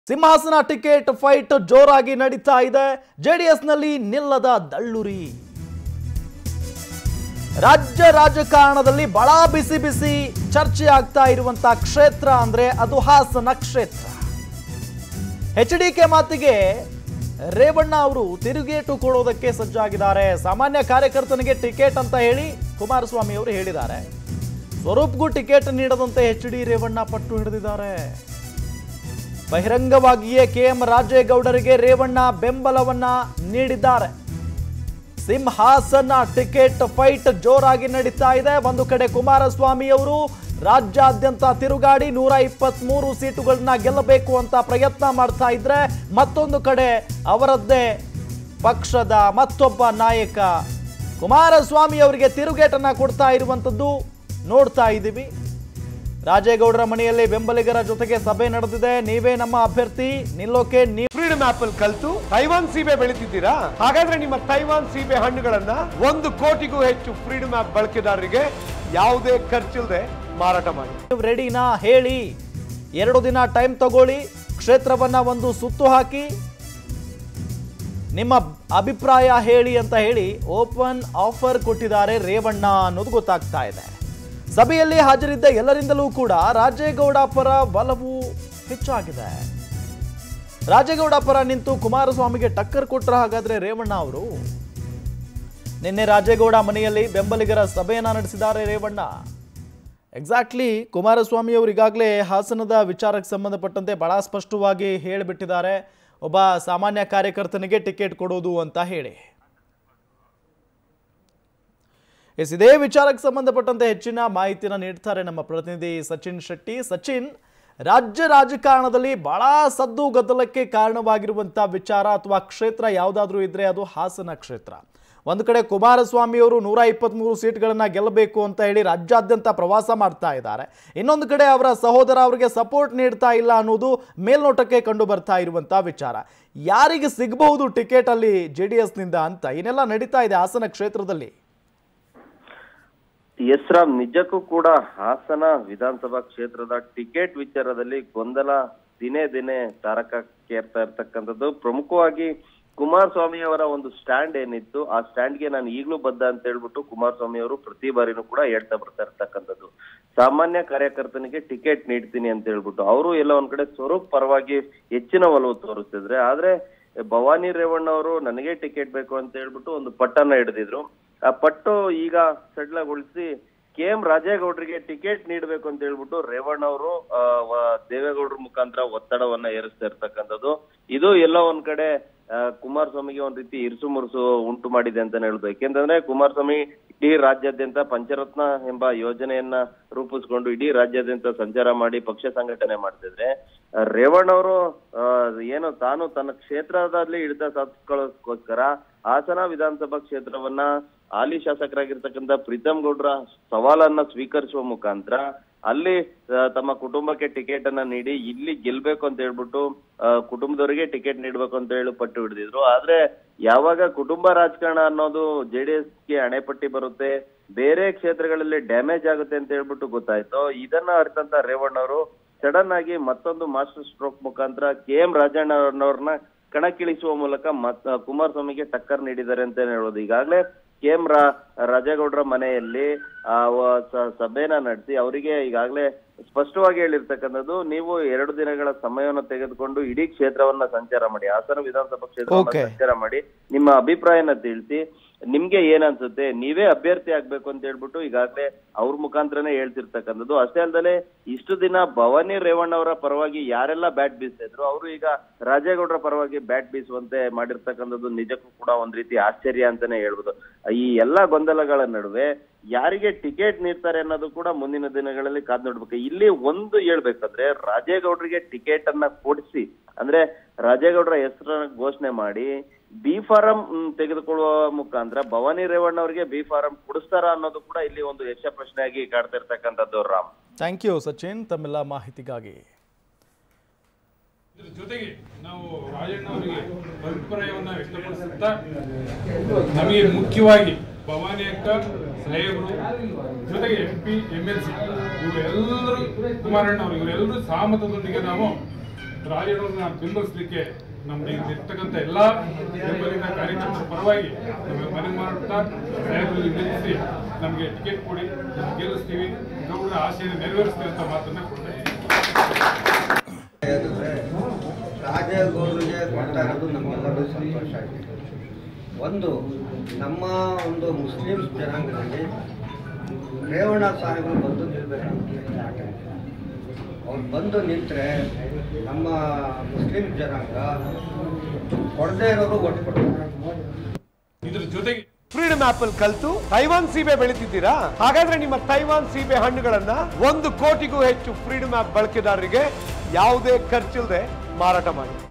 ಸಿಂಹಾಸನ ticket fight ಜೋರಾಗಿ ನಡೀತಾ ಇದೆ ಜೆಡಿಎಸ್ನಲ್ಲಿ ನಿಲ್ಲದ ದಳ್ಳುರಿ ರಾಜ್ಯ ರಾಜಕಾರಣದಲ್ಲಿ ಬಹಳ ಬಿಸಿ ಬಿಸಿ ಚರ್ಚೆ ಆಗ್ತಾ ಇರುವಂತ ಕ್ಷೇತ್ರ ಅಂದ್ರೆ ಅದು ಹಾಸನ ಕ್ಷೇತ್ರ ಎಚ್ ಡಿ ಕೆ ಮಾತಿಗೆ ರೇವಣ್ಣ ಅವರು ತಿರುಗೇಟು ಕೊಡೋದಕ್ಕೆ ಸಜ್ಜಾಗಿದ್ದಾರೆ ಸಾಮಾನ್ಯ ಕಾರ್ಯಕರ್ತನಿಗೆ ಟಿಕೆಟ್ ಅಂತ ಹೇಳಿ ಕುಮಾರಸ್ವಾಮಿ ಅವರು ಹೇಳಿದ್ದಾರೆ ಸ್ವರೂಪ್ಗೂ ಟಿಕೆಟ್ ನೀಡದಂತೆ ಎಚ್ ಡಿ ರೇವಣ್ಣ ಪಟ್ಟು ಹಿಡಿದಿದ್ದಾರೆ ಬಹಿರಂಗವಾಗಿಯೇ ಕೆ ಎಂ ರಾಜೇಗೌಡರಿಗೆ ರೇವಣ್ಣ ಬೆಂಬಲವನ್ನ ನೀಡಿದ್ದಾರೆ ಸಿಂಹಾಸನ ಟಿಕೆಟ್ ಫೈಟ್ ಜೋರಾಗಿ ನಡೀತಾ ಇದೆ ಒಂದು ಕಡೆ ಕುಮಾರಸ್ವಾಮಿ ಅವರು ರಾಜ್ಯಾದ್ಯಂತ ತಿರುಗಾಡಿ ನೂರ ಇಪ್ಪತ್ಮೂರು ಸೀಟುಗಳನ್ನ ಗೆಲ್ಲಬೇಕು ಅಂತ ಪ್ರಯತ್ನ ಮಾಡ್ತಾ ಇದ್ರೆ ಮತ್ತೊಂದು ಕಡೆ ಅವರದ್ದೇ ಪಕ್ಷದ ಮತ್ತೊಬ್ಬ ನಾಯಕ ಕುಮಾರಸ್ವಾಮಿ ಅವರಿಗೆ ತಿರುಗೇಟನ್ನ ಕೊಡ್ತಾ ಇರುವಂಥದ್ದು ನೋಡ್ತಾ ಇದ್ದೀವಿ ರಾಜೇಗೌಡರ ಮನೆಯಲ್ಲಿ ಬೆಂಬಲಿಗರ ಜೊತೆಗೆ ಸಭೆ ನಡೆದಿದೆ ನೀವೇ ನಮ್ಮ ಅಭ್ಯರ್ಥಿ ನಿಲ್ಲೋಕೆ ನೀವು ಫ್ರೀಡಮ್ ಆಪಲ್ ಕಲ್ತು ತೈವಾನ್ ಸೀಬೆ ಬೆಳಿತಿದ್ದೀರಾ ಹಾಗಾದ್ರೆ ನಿಮ್ಮ ತೈವಾನ್ ಸೀಬೆ ಹಣ್ಣುಗಳನ್ನ ಒಂದು ಕೋಟಿಗೂ ಹೆಚ್ಚು ಫ್ರೀಡಮ್ ಆಪ್ ಬಳಕೆದಾರರಿಗೆ ಯಾವುದೇ ಖರ್ಚಿಲ್ಲದೆ ಮಾರಾಟ ಮಾಡಿ ನೀವು ರೆಡಿನಾ ಹೇಳಿ ಎರಡು ದಿನ ಟೈಮ್ ತಗೊಳ್ಳಿ ಕ್ಷೇತ್ರವನ್ನ ಒಂದು ಸುತ್ತು ಹಾಕಿ ನಿಮ್ಮ ಅಭಿಪ್ರಾಯ ಹೇಳಿ ಅಂತ ಹೇಳಿ ಓಪನ್ ಆಫರ್ ಕೊಟ್ಟಿದ್ದಾರೆ ರೇವಣ್ಣ ಅನ್ನೋದು ಗೊತ್ತಾಗ್ತಾ ಇದೆ ಸಭೆಯಲ್ಲಿ ಹಾಜರಿದ್ದ ಎಲ್ಲರಿಂದಲೂ ಕೂಡ ರಾಜೇಗೌಡ ಪರ ಒಲವು ಹೆಚ್ಚಾಗಿದೆ ರಾಜೇಗೌಡ ಪರ ನಿಂತು ಕುಮಾರಸ್ವಾಮಿಗೆ ಟಕ್ಕರ್ ಕೊಟ್ರ ಹಾಗಾದ್ರೆ ರೇವಣ್ಣ ಅವರು ನಿನ್ನೆ ರಾಜೇಗೌಡ ಮನೆಯಲ್ಲಿ ಬೆಂಬಲಿಗರ ಸಭೆಯನ್ನ ನಡೆಸಿದ್ದಾರೆ ರೇವಣ್ಣ ಎಕ್ಸಾಕ್ಟ್ಲಿ ಕುಮಾರಸ್ವಾಮಿ ಅವರು ಈಗಾಗಲೇ ಹಾಸನದ ವಿಚಾರಕ್ಕೆ ಸಂಬಂಧಪಟ್ಟಂತೆ ಬಹಳ ಸ್ಪಷ್ಟವಾಗಿ ಹೇಳಿಬಿಟ್ಟಿದ್ದಾರೆ ಒಬ್ಬ ಸಾಮಾನ್ಯ ಕಾರ್ಯಕರ್ತನಿಗೆ ಟಿಕೆಟ್ ಕೊಡೋದು ಅಂತ ಹೇಳಿ ಎಸ್ ಇದೇ ವಿಚಾರಕ್ಕೆ ಸಂಬಂಧಪಟ್ಟಂತೆ ಹೆಚ್ಚಿನ ಮಾಹಿತಿನ ನೀಡ್ತಾರೆ ನಮ್ಮ ಪ್ರತಿನಿಧಿ ಸಚಿನ್ ಶೆಟ್ಟಿ ಸಚಿನ್ ರಾಜ್ಯ ರಾಜಕಾರಣದಲ್ಲಿ ಬಹಳ ಸದ್ದು ಗದ್ದಲಕ್ಕೆ ಕಾರಣವಾಗಿರುವಂಥ ವಿಚಾರ ಅಥವಾ ಕ್ಷೇತ್ರ ಯಾವುದಾದ್ರೂ ಇದ್ರೆ ಅದು ಹಾಸನ ಕ್ಷೇತ್ರ ಒಂದು ಕಡೆ ಕುಮಾರಸ್ವಾಮಿ ಅವರು ನೂರ ಇಪ್ಪತ್ತ್ಮೂರು ಸೀಟ್ಗಳನ್ನು ಗೆಲ್ಲಬೇಕು ಅಂತ ಹೇಳಿ ರಾಜ್ಯಾದ್ಯಂತ ಪ್ರವಾಸ ಮಾಡ್ತಾ ಇದ್ದಾರೆ ಇನ್ನೊಂದು ಕಡೆ ಅವರ ಸಹೋದರ ಅವರಿಗೆ ಸಪೋರ್ಟ್ ನೀಡ್ತಾ ಇಲ್ಲ ಅನ್ನೋದು ಮೇಲ್ನೋಟಕ್ಕೆ ಕಂಡು ಬರ್ತಾ ಇರುವಂಥ ವಿಚಾರ ಯಾರಿಗೆ ಸಿಗಬಹುದು ಟಿಕೆಟ್ ಅಲ್ಲಿ ಜೆ ಡಿ ಎಸ್ನಿಂದ ಅಂತ ಏನೆಲ್ಲ ನಡೀತಾ ಇದೆ ಹಾಸನ ಕ್ಷೇತ್ರದಲ್ಲಿ ಎಸ್ ರಾಮ್ ನಿಜಕ್ಕೂ ಕೂಡ ಹಾಸನ ವಿಧಾನಸಭಾ ಕ್ಷೇತ್ರದ ಟಿಕೆಟ್ ವಿಚಾರದಲ್ಲಿ ಗೊಂದಲ ದಿನೇ ದಿನೇ ತಾರಕಕ್ಕೇರ್ತಾ ಇರ್ತಕ್ಕಂಥದ್ದು ಪ್ರಮುಖವಾಗಿ ಕುಮಾರಸ್ವಾಮಿ ಅವರ ಒಂದು ಸ್ಟ್ಯಾಂಡ್ ಏನಿತ್ತು ಆ ಸ್ಟ್ಯಾಂಡ್ಗೆ ನಾನು ಈಗಲೂ ಬದ್ಧ ಅಂತ ಹೇಳ್ಬಿಟ್ಟು ಕುಮಾರಸ್ವಾಮಿ ಅವರು ಪ್ರತಿ ಬಾರಿನೂ ಕೂಡ ಹೇಳ್ತಾ ಬರ್ತಾ ಇರ್ತಕ್ಕಂಥದ್ದು ಸಾಮಾನ್ಯ ಕಾರ್ಯಕರ್ತನಿಗೆ ಟಿಕೆಟ್ ನೀಡ್ತೀನಿ ಅಂತ ಹೇಳ್ಬಿಟ್ಟು ಅವರು ಎಲ್ಲ ಒಂದ್ ಕಡೆ ಸ್ವರೂಪ್ ಪರವಾಗಿ ಹೆಚ್ಚಿನ ಒಲವು ತೋರಿಸ್ತಿದ್ರೆ ಆದ್ರೆ ಭವಾನಿ ರೇವಣ್ಣ ಅವರು ನನಗೆ ಟಿಕೆಟ್ ಬೇಕು ಅಂತ ಹೇಳ್ಬಿಟ್ಟು ಒಂದು ಪಟ್ಟನ್ನ ಹಿಡಿದಿದ್ರು ಆ ಪಟ್ಟು ಈಗ ಸಡ್ಲಗೊಳಿಸಿ ಕೆ ಎಂ ರಾಜೇಗೌಡರಿಗೆ ಟಿಕೆಟ್ ನೀಡಬೇಕು ಅಂತ ಹೇಳ್ಬಿಟ್ಟು ರೇವಣ್ಣ ಅವರು ದೇವೇಗೌಡರ ಮುಖಾಂತರ ಒತ್ತಡವನ್ನ ಏರಿಸ್ತಾ ಇರ್ತಕ್ಕಂಥದ್ದು ಇದು ಎಲ್ಲ ಒಂದ್ ಕಡೆ ಆ, ಕುಮಾರಸ್ವಾಮಿಗೆ ಒಂದ್ ರೀತಿ ಇರಿಸು ಮುರುಸು ಉಂಟು ಮಾಡಿದೆ ಅಂತಾನೆ ಹೇಳ್ಬೋದು ಯಾಕೆಂತಂದ್ರೆ ಕುಮಾರಸ್ವಾಮಿ ಇಡೀ ರಾಜ್ಯಾದ್ಯಂತ ಪಂಚರತ್ನ ಎಂಬ ಯೋಜನೆಯನ್ನ ರೂಪಿಸ್ಕೊಂಡು ಇಡೀ ರಾಜ್ಯಾದ್ಯಂತ ಸಂಚಾರ ಮಾಡಿ ಪಕ್ಷ ಸಂಘಟನೆ ಮಾಡ್ತಿದ್ರೆ ಆ, ರೇವಣ್ಣ ಅವರು ಆ, ಏನು ತಾನು ತನ್ನ ಕ್ಷೇತ್ರದಲ್ಲಿ ಹಿಡಿತ ಸಾಧಿಸ್ಕೊಳ್ಳೋದಕ್ಕೋಸ್ಕರ ಹಾಸನ ವಿಧಾನಸಭಾ ಕ್ಷೇತ್ರವನ್ನ ಹಾಲಿ ಶಾಸಕರಾಗಿರ್ತಕ್ಕಂಥ ಪ್ರೀತಮ್ ಗೌಡ್ರ ಸವಾಲನ್ನ ಸ್ವೀಕರಿಸುವ ಮುಖಾಂತರ ಅಲ್ಲಿ ಆ, ತಮ್ಮ ಕುಟುಂಬಕ್ಕೆ ಟಿಕೆಟ್ ಅನ್ನ ನೀಡಿ ಇಲ್ಲಿ ಗೆಲ್ಬೇಕು ಅಂತ ಹೇಳ್ಬಿಟ್ಟು ಆ, ಕುಟುಂಬದವರಿಗೆ ಟಿಕೆಟ್ ನೀಡ್ಬೇಕು ಅಂತ ಹೇಳಿ ಪಟ್ಟು ಹಿಡಿದಿದ್ರು ಆದ್ರೆ ಯಾವಾಗ ಕುಟುಂಬ ರಾಜಕಾರಣ ಅನ್ನೋದು ಜೆಡಿಎಸ್ ಗೆ ಹಣೆಪಟ್ಟಿ ಬರುತ್ತೆ ಬೇರೆ ಕ್ಷೇತ್ರಗಳಲ್ಲಿ ಡ್ಯಾಮೇಜ್ ಆಗುತ್ತೆ ಅಂತ ಹೇಳ್ಬಿಟ್ಟು ಗೊತ್ತಾಯ್ತು ಇದನ್ನ ಅರ್ಥಂತ ರೇವಣ್ಣ ಅವರು ಸಡನ್ ಆಗಿ ಮತ್ತೊಂದು ಮಾಸ್ಟರ್ ಸ್ಟ್ರೋಕ್ ಮುಖಾಂತರ ಕೆ ಎಂ ರಾಜಣ್ಣವ್ರನ್ನ ಕಣಕ್ಕಿಳಿಸುವ ಮೂಲಕ ಮತ್ ಕುಮಾರಸ್ವಾಮಿಗೆ ಟಕ್ಕರ್ ನೀಡಿದ್ದಾರೆ ಅಂತ ಹೇಳೋದು ಈಗಾಗಲೇ ಕೆ ಎಂ ರಾ ರಾಜೇಗೌಡರ ಮನೆಯಲ್ಲಿ ಆ ವ- ಸ- ಸಭೆನ ನಡೆಸಿ ಅವರಿಗೆ ಈಗಾಗಲೇ ಸ್ಪಷ್ಟವಾಗಿ ಹೇಳಿರ್ತಕ್ಕಂಥದ್ದು ನೀವು ಎರಡು ದಿನಗಳ ಸಮಯವನ್ನು ತೆಗೆದುಕೊಂಡು ಇಡೀ ಕ್ಷೇತ್ರವನ್ನ ಸಂಚಾರ ಮಾಡಿ ಹಾಸನ ವಿಧಾನಸಭಾ ಕ್ಷೇತ್ರವನ್ನ Okay. ಸಂಚಾರ ಮಾಡಿ ನಿಮ್ಮ ಅಭಿಪ್ರಾಯನ ತಿಳಿಸಿ ನಿಮ್ಗೆ ಏನ್ ಅನ್ಸುತ್ತೆ ನೀವೇ ಅಭ್ಯರ್ಥಿ ಆಗ್ಬೇಕು ಅಂತ ಹೇಳ್ಬಿಟ್ಟು ಈಗಾಗಲೇ ಅವ್ರ ಮುಖಾಂತರನೇ ಹೇಳ್ತಿರ್ತಕ್ಕಂಥದ್ದು ಅಷ್ಟೇ ಅಲ್ಲದೆ ಇಷ್ಟು ದಿನ ಭವಾನಿ ರೇವಣ್ಣ ಅವರ ಪರವಾಗಿ ಯಾರೆಲ್ಲ ಬ್ಯಾಟ್ ಬೀಸ್ತಾ ಇದ್ರು ಅವರು ಈಗ ರಾಜೇಗೌಡರ ಪರವಾಗಿ ಬ್ಯಾಟ್ ಬೀಸುವಂತೆ ಮಾಡಿರ್ತಕ್ಕಂಥದ್ದು ನಿಜಕ್ಕೂ ಕೂಡ ಒಂದ್ ರೀತಿ ಆಶ್ಚರ್ಯ ಅಂತಾನೆ ಹೇಳ್ಬೋದು ಈ ಎಲ್ಲಾ ಗೊಂದಲಗಳ ನಡುವೆ ಯಾರಿಗೆ ಟಿಕೆಟ್ ನೀಡ್ತಾರೆ ಅನ್ನೋದು ಕೂಡ ಮುಂದಿನ ದಿನಗಳಲ್ಲಿ ಕಾದ್ ನೋಡ್ಬೇಕು ಇಲ್ಲಿ ಒಂದು ಹೇಳ್ಬೇಕಂದ್ರೆ ರಾಜೇಗೌಡರಿಗೆ ಟಿಕೆಟ್ ಅನ್ನ ಕೊಡಿಸಿ ಅಂದ್ರೆ ರಾಜೇಗೌಡರ ಹೆಸರನ್ನ ಘೋಷಣೆ ಮಾಡಿ ಬಿ ಫಾರಂ ತೆಗೆದುಕೊಳ್ಳುವ ಮುಖಾಂತರ ಭವಾನಿ ರೇವಣ್ಣ ಅವರಿಗೆ ಬಿ ಫಾರಂ ಕೊಡಿಸ್ತಾರ ಅನ್ನೋದು ಕೂಡ ಇಲ್ಲಿ ಒಂದು ಯಶ ಪ್ರಶ್ನೆಯಾಗಿ ಕಾಡ್ತಾ ಇರ್ತಕ್ಕಂಥದ್ದು ರಾಮ್ ಥ್ಯಾಂಕ್ ಯು ಸಚಿನ್ ತಮ್ಮೆಲ್ಲ ಮಾಹಿತಿಗಾಗಿ ಇದ್ರ ಜೊತೆಗೆ ನಾವು ರಾಜಣ್ಣ ಅವರಿಗೆ ಅಭಿಪ್ರಾಯವನ್ನ ವ್ಯಕ್ತಪಡಿಸುತ್ತಾ ನಮಗೆ ಮುಖ್ಯವಾಗಿ ಭವಾನಿ ಅಕ್ಕ ಸಾಹೇಬರು ಜೊತೆಗೆ M P M L C ಇವರೆಲ್ಲರೂ ಕುಮಾರಣ್ಣ ಅವರು ಇವರೆಲ್ಲರೂ ಸಹಮತದೊಂದಿಗೆ ನಾವು ರಾಜಣ್ಣವ್ರನ್ನ ಬೆಂಬಲಿಸಲಿಕ್ಕೆ ನಮ್ಗೆ ಇರ್ತಕ್ಕಂಥ ಎಲ್ಲ ಬೆಂಬಲಿತ ಕಾರ್ಯಕರ್ತರ ಪರವಾಗಿ ನಮಗೆ ಮನವಿ ಮಾಡುತ್ತಾ ಸಾಹೇಬರಿಗೆ ನಿಲ್ಲಿಸಿ ನಮಗೆ ಟಿಕೆಟ್ ಕೊಡಿ ನಾವು ಗೆಲ್ಲಿಸ್ತೀವಿ ಗೌಡರ ಆಶೆಯನ್ನು ನೆರವೇರಿಸ್ತೀವಿ ಅಂತ ಮಾತನ್ನ ಕೊಡ್ತಾ ಹೇಳಿದ್ರೆ ರಾಜೇಗೌಡರಿಗೆ ಕೊಡ್ತಾ ಇರೋದು ನಮ್ಗೆಲ್ಲರಿಗೂ ಸಂತೋಷ ಆಗಿದೆ ಒಂದು ನಮ್ಮ ಒಂದು ಮುಸ್ಲಿಂ ಜನಾಂಗದಲ್ಲಿ ರೇವಣ್ಣ ಸಾಹೇಬರು ಬಂದು ನಿಲ್ಬೇಕಂತ ಅವ್ರು ಬಂದು ನಿಂತರೆ ನಮ್ಮ ಮುಸ್ಲಿಂ ಜನಾಂಗ ಕೊಡದೇ ಇರೋರು ಒಟ್ಟು ಕೊಡ್ತಾರೆ ಇದ್ರ ಜೊತೆಗೆ ಫ್ರೀಡಮ್ ಆಪಲ್ ಕಲ್ತು ತೈವಾನ್ ಸೀಬೆ ಬೆಳಿತಿದ್ದೀರಾ ಹಾಗಾದ್ರೆ ನಿಮ್ಮ ತೈವಾನ್ ಸೀಬೆ ಹಣ್ಣುಗಳನ್ನ ಒಂದು ಕೋಟಿಗೂ ಹೆಚ್ಚು ಫ್ರೀಡಮ್ ಆಪ್ ಬಳಕೆದಾರರಿಗೆ ಯಾವುದೇ ಖರ್ಚಿಲ್ಲದೆ ಮಾರಾಟ ಮಾಡಿ